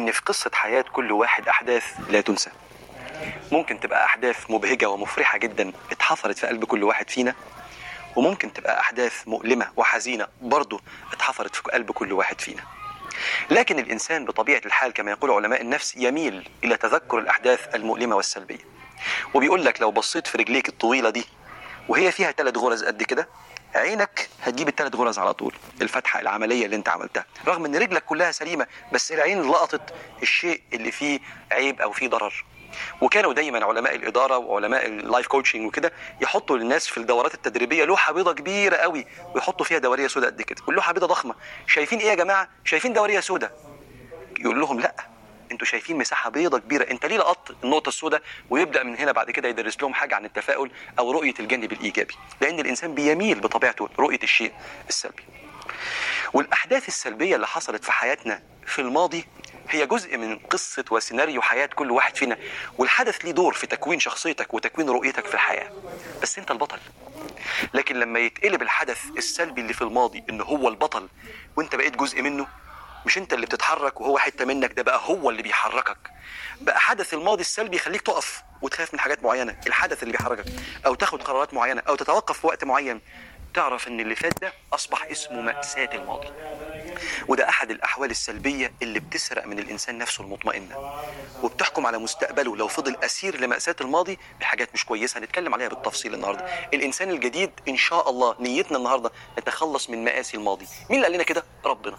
ان في قصه حياه كل واحد احداث لا تنسى ممكن تبقى احداث مبهجه ومفرحه جدا اتحفرت في قلب كل واحد فينا وممكن تبقى احداث مؤلمه وحزينه برضه اتحفرت في قلب كل واحد فينا لكن الانسان بطبيعه الحال كما يقول علماء النفس يميل الى تذكر الاحداث المؤلمه والسلبيه وبيقول لك لو بصيت في رجليك الطويله دي وهي فيها ثلاث غرز قد كده عينك هتجيب الثلاث غرز على طول الفتحه العمليه اللي انت عملتها رغم ان رجلك كلها سليمه بس العين لقطت الشيء اللي فيه عيب او فيه ضرر وكانوا دايما علماء الاداره وعلماء اللايف كوتشنج وكده يحطوا للناس في الدورات التدريبيه لوحه بيضه كبيره قوي ويحطوا فيها دوريه سوداء قد كده واللوحه بيضه ضخمه شايفين ايه يا جماعه شايفين دوريه سوداء يقول لهم لا انتوا شايفين مساحه بيضه كبيره انت ليه لقطت النقطه السوداء ويبدا من هنا بعد كده يدرس لهم حاجه عن التفاؤل او رؤيه الجانب الايجابي لان الانسان بيميل بطبيعته رؤيه الشيء السلبي والاحداث السلبيه اللي حصلت في حياتنا في الماضي هي جزء من قصة وسيناريو حياة كل واحد فينا والحدث ليه دور في تكوين شخصيتك وتكوين رؤيتك في الحياة بس انت البطل لكن لما يتقلب الحدث السلبي اللي في الماضي ان هو البطل وانت بقيت جزء منه مش انت اللي بتتحرك وهو حته منك ده بقى هو اللي بيحركك بقى حدث الماضي السلبي يخليك تقف وتخاف من حاجات معينه الحدث اللي بيحركك او تاخد قرارات معينه او تتوقف في وقت معين تعرف ان اللي فات ده اصبح اسمه ماساه الماضي وده احد الاحوال السلبيه اللي بتسرق من الانسان نفسه المطمئنه وبتحكم على مستقبله لو فضل اسير لماساه الماضي بحاجات مش كويسه هنتكلم عليها بالتفصيل النهارده الانسان الجديد ان شاء الله نيتنا النهارده نتخلص من مآسي الماضي مين اللي قال لنا كده ربنا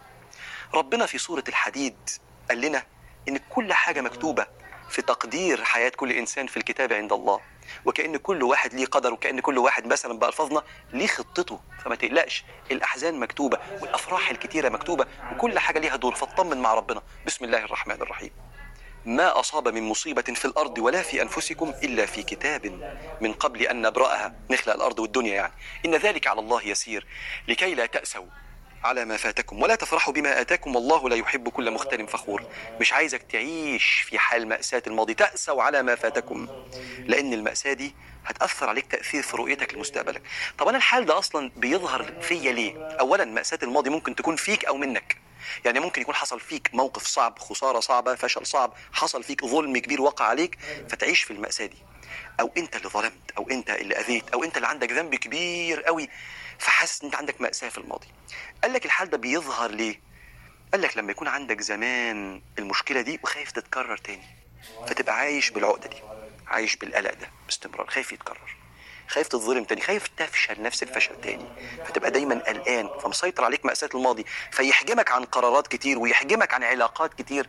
ربنا في سورة الحديد قال لنا إن كل حاجة مكتوبة في تقدير حياة كل إنسان في الكتاب عند الله وكأن كل واحد ليه قدر وكأن كل واحد مثلا بألفاظنا ليه خطته فما تقلقش الأحزان مكتوبة والأفراح الكتيرة مكتوبة وكل حاجة ليها دور فاطمن مع ربنا بسم الله الرحمن الرحيم ما أصاب من مصيبة في الأرض ولا في أنفسكم إلا في كتاب من قبل أن نبرأها نخلق الأرض والدنيا يعني إن ذلك على الله يسير لكي لا تأسوا على ما فاتكم ولا تفرحوا بما آتاكم والله لا يحب كل مختال فخور مش عايزك تعيش في حال مأساة الماضي تأسوا على ما فاتكم لأن المأساة دي هتأثر عليك تأثير في رؤيتك لمستقبلك طب أنا الحال ده أصلا بيظهر فيا ليه أولا مأساة الماضي ممكن تكون فيك أو منك يعني ممكن يكون حصل فيك موقف صعب خسارة صعبة فشل صعب حصل فيك ظلم كبير وقع عليك فتعيش في المأساة دي أو أنت اللي ظلمت أو أنت اللي أذيت أو أنت اللي عندك ذنب كبير قوي فحاسس ان انت عندك مأساة في الماضي قال لك الحال ده بيظهر ليه قال لك لما يكون عندك زمان المشكلة دي وخايف تتكرر تاني فتبقى عايش بالعقدة دي عايش بالقلق ده باستمرار خايف يتكرر خايف تتظلم تاني خايف تفشل نفس الفشل تاني فتبقى دايما قلقان فمسيطر عليك مأساة الماضي فيحجمك عن قرارات كتير ويحجمك عن علاقات كتير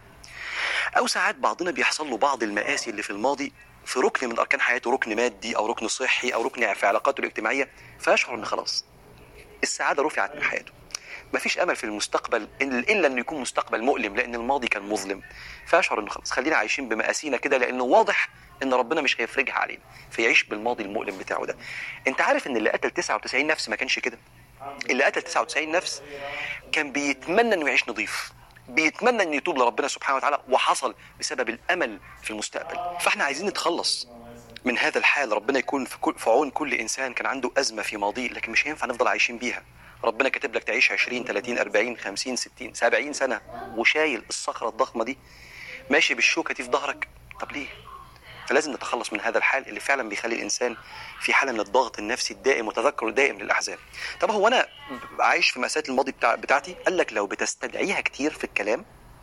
او ساعات بعضنا بيحصل له بعض المآسي اللي في الماضي في ركن من اركان حياته ركن مادي او ركن صحي او ركن في علاقاته الاجتماعيه فيشعر ان خلاص السعاده رفعت من حياته مفيش امل في المستقبل إن- الا انه يكون مستقبل مؤلم لان الماضي كان مظلم فيشعر انه خلاص خلينا عايشين بمآسينا كده لانه واضح ان ربنا مش هيفرجها علينا فيعيش بالماضي المؤلم بتاعه ده انت عارف ان اللي قتل 99 نفس ما كانش كده اللي قتل 99 نفس كان بيتمنى انه يعيش نظيف بيتمنى انه يتوب لربنا سبحانه وتعالى وحصل بسبب الامل في المستقبل فاحنا عايزين نتخلص من هذا الحال ربنا يكون في, كل في عون كل انسان كان عنده ازمه في ماضيه لكن مش هينفع نفضل عايشين بيها ربنا كاتب لك تعيش 20 30 40 50 60 70 سنه وشايل الصخره الضخمه دي ماشي بالشوكه دي في ظهرك طب ليه فلازم نتخلص من هذا الحال اللي فعلا بيخلي الانسان في حاله من الضغط النفسي الدائم وتذكر دائم للاحزان طب هو انا عايش في مأساة الماضي بتاع بتاعتي قال لك لو بتستدعيها كتير في الكلام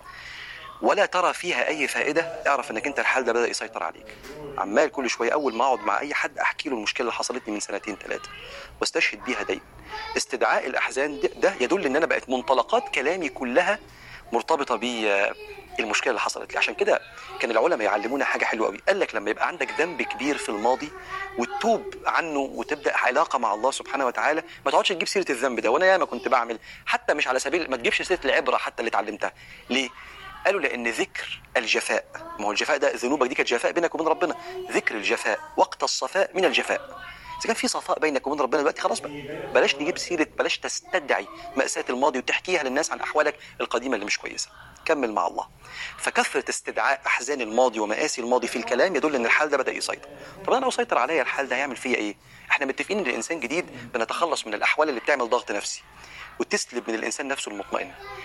ولا ترى فيها اي فائده اعرف انك انت الحال ده بدا يسيطر عليك عمال كل شويه اول ما اقعد مع اي حد احكي له المشكله اللي حصلت لي من سنتين ثلاثه واستشهد بيها دايما استدعاء الاحزان ده, ده يدل ان انا بقت منطلقات كلامي كلها مرتبطه بالمشكله اللي حصلت لي عشان كده كان العلماء يعلمونا حاجه حلوه قوي قال لك لما يبقى عندك ذنب كبير في الماضي وتتوب عنه وتبدا علاقه مع الله سبحانه وتعالى ما تقعدش تجيب سيره الذنب ده وانا ياما كنت بعمل حتى مش على سبيل ما تجيبش سيره العبره حتى اللي اتعلمتها ليه قالوا لان ذكر الجفاء ما هو الجفاء ده ذنوبك دي كانت جفاء بينك وبين ربنا ذكر الجفاء وقت الصفاء من الجفاء اذا كان في صفاء بينك وبين ربنا دلوقتي خلاص بقى بلاش نجيب سيره بلاش تستدعي ماساه الماضي وتحكيها للناس عن احوالك القديمه اللي مش كويسه كمل مع الله فكثره استدعاء احزان الماضي ومآسي الماضي في الكلام يدل ان الحال ده بدا يسيطر طب انا لو سيطر عليا الحال ده هيعمل فيا ايه احنا متفقين ان الانسان جديد بنتخلص من الاحوال اللي بتعمل ضغط نفسي وتسلب من الانسان نفسه المطمئن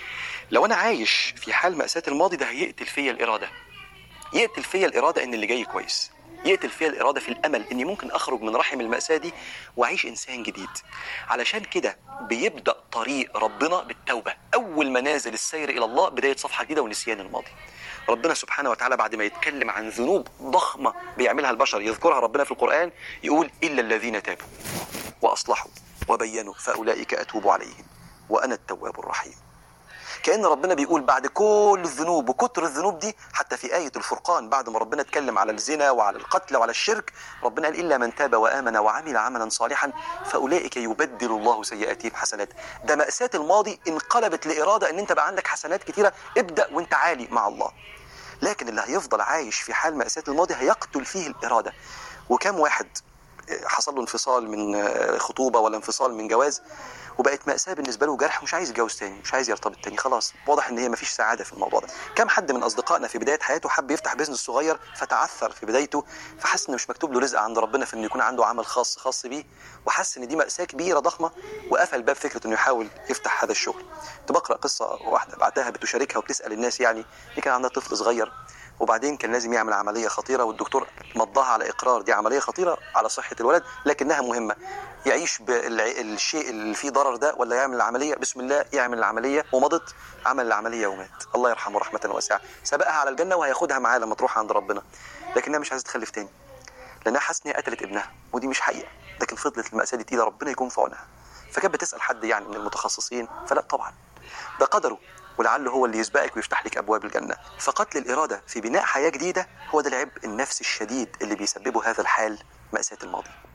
لو انا عايش في حال مأساة الماضي ده هيقتل فيا الإرادة يقتل فيا الإرادة إن اللي جاي كويس يقتل فيا الإرادة في الأمل إني ممكن أخرج من رحم المأساة دي وأعيش إنسان جديد علشان كده بيبدأ طريق ربنا بالتوبة أول منازل السير إلى الله بداية صفحة جديدة ونسيان الماضي ربنا سبحانه وتعالى بعد ما يتكلم عن ذنوب ضخمة بيعملها البشر يذكرها ربنا في القرآن يقول إلا الذين تابوا وأصلحوا وبينوا فأولئك أتوب عليهم وأنا التواب الرحيم كأن ربنا بيقول بعد كل الذنوب وكتر الذنوب دي حتى في آية الفرقان بعد ما ربنا اتكلم على الزنا وعلى القتل وعلى الشرك ربنا قال إلا من تاب وآمن وعمل عملا صالحا فأولئك يبدل الله سيئاتهم حسنات ده مأساة الماضي انقلبت لإرادة أن أنت بقى عندك حسنات كتيرة ابدأ وانت عالي مع الله لكن اللي هيفضل عايش في حال مأساة الماضي هيقتل فيه الإرادة وكم واحد حصل له انفصال من خطوبة ولا انفصال من جواز وبقت مأساة بالنسبة له جرح مش عايز يتجوز تاني مش عايز يرتبط تاني خلاص واضح ان هي مفيش سعادة في الموضوع ده كم حد من اصدقائنا في بداية حياته حب يفتح بيزنس صغير فتعثر في بدايته فحس انه مش مكتوب له رزق عند ربنا في انه يكون عنده عمل خاص خاص بيه وحس ان دي مأساة كبيرة ضخمة وقفل باب فكرة انه يحاول يفتح هذا الشغل كنت بقرأ قصة واحدة بعتها بتشاركها وبتسأل الناس يعني دي كان عندها طفل صغير وبعدين كان لازم يعمل عملية خطيرة والدكتور مضاها على إقرار دي عملية خطيرة على صحة الولد لكنها مهمة يعيش بالشيء اللي فيه ضرر ده ولا يعمل العملية بسم الله يعمل العملية ومضت عمل العملية ومات الله يرحمه رحمة واسعة سبقها على الجنة وهياخدها معاه لما تروح عند ربنا لكنها مش عايزة تخلف تاني لأنها حاسة إن هي قتلت ابنها ودي مش حقيقة لكن فضلت المأساة دي تقيلة ربنا يكون في عونها فكانت بتسأل حد يعني من المتخصصين فلا طبعا ده قدره ولعله هو اللي يسبقك ويفتح لك ابواب الجنه فقتل الاراده في بناء حياه جديده هو ده العبء النفسي الشديد اللي بيسببه هذا الحال ماساه الماضي